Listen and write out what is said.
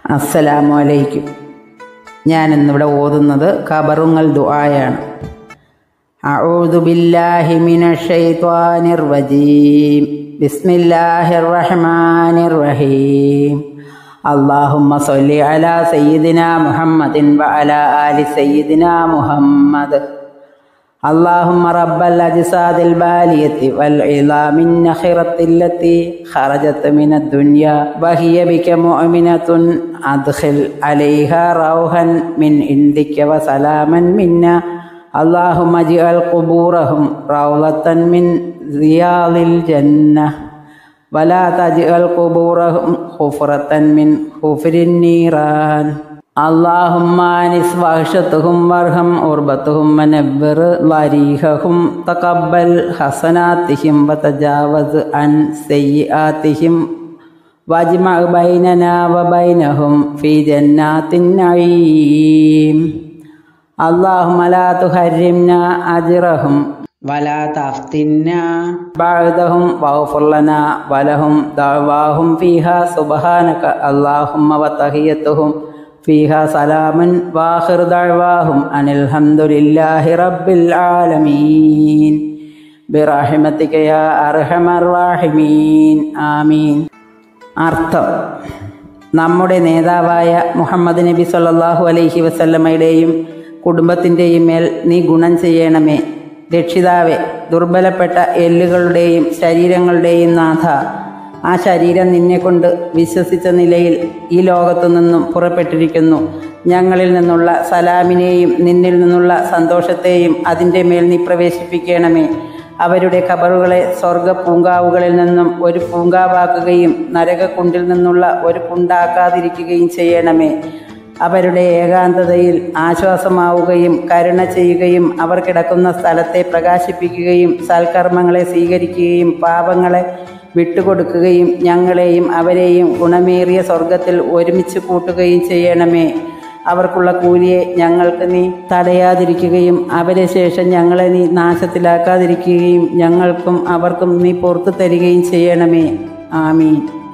അസ്സലാമു അലൈക്കും ഞാൻ ഇന്നിവിടെ ഓതുന്നത് ഖബറുങ്ങൾ ദുആയാണ് أعوذ بالله من الشيطان الرجيم بسم الله الرحمن الرحيم اللهم صل على سيدنا محمد وعلى آل سيدنا محمد اللهم رب الأجساد البالية والعظام النخرة التي خرجت من الدنيا وهي بك مؤمنة أدخل عليها روحا من عندك وسلاما منا اللهم اجعل قبورهم روضة من رياض الجنة ولا تجعل قبورهم حفرة من حفر النيران اللهم انس وحشتهم وارحم عربتهم ونبر ضريحهم تقبل حسناتهم وتجاوز عن سيئاتهم واجمع بيننا وبينهم في جنات النعيم اللهم لا تحرمنا أجرهم ولا تفتنا بعدهم واغفر لنا ولهم دعواهم فيها سبحانك اللهم وتحيتهم فيها سلام واخر دعواهم ان الحمد لله رب العالمين برحمتك يا ارحم الراحمين آمين അർത്ഥം നമ്മുടെ നേതാവായ മുഹമ്മദ് നബി സല്ലല്ലാഹു അലൈഹി വസല്ലമയുടെയും കുടുംബത്തിൻ്റെയും മേൽ നീ ഗുണം ചെയ്യണമേ രക്ഷിതാവെ ദുർബലപ്പെട്ട എല്ലുകളുടെയും ശരീരങ്ങളുടെയും നാഥ ആ ശരീരം നിന്നെ കൊണ്ട് വിശ്വസിച്ച നിലയിൽ ഈ ലോകത്തു നിന്നും പുറപ്പെട്ടിരിക്കുന്നു ഞങ്ങളിൽ നിന്നുള്ള സലാമിനെയും നിന്നിൽ നിന്നുള്ള സന്തോഷത്തെയും അതിൻ്റെ മേൽ നീ പ്രവേശിപ്പിക്കണമേ അവരുടെ ഖബറുകളെ സ്വർഗ പൂങ്കാവുകളിൽ നിന്നും ഒരു പൂങ്കാവാക്കുകയും നരകക്കുണ്ടിൽ നിന്നുള്ള ഒരു കുണ്ടാക്കാതിരിക്കുകയും ചെയ്യണമേ അവരുടെ ഏകാന്തതയിൽ ആശ്വാസമാവുകയും കരുണ ചെയ്യുകയും അവർ കിടക്കുന്ന സ്ഥലത്തെ പ്രകാശിപ്പിക്കുകയും സൽക്കർമ്മങ്ങളെ സ്വീകരിക്കുകയും പാപങ്ങളെ വിട്ടുകൊടുക്കുകയും ഞങ്ങളെയും അവരെയും ഗുണമേറിയ സ്വർഗത്തിൽ ഒരുമിച്ച് കൂട്ടുകയും ചെയ്യണമേ അവർക്കുള്ള കൂലിയെ ഞങ്ങൾക്ക് നീ തടയാതിരിക്കുകയും അവരെ ശേഷം ഞങ്ങളെ നീ നാശത്തിലാക്കാതിരിക്കുകയും ഞങ്ങൾക്കും അവർക്കും നീ പുറത്തു തരികയും ചെയ്യണമേ ആമീൻ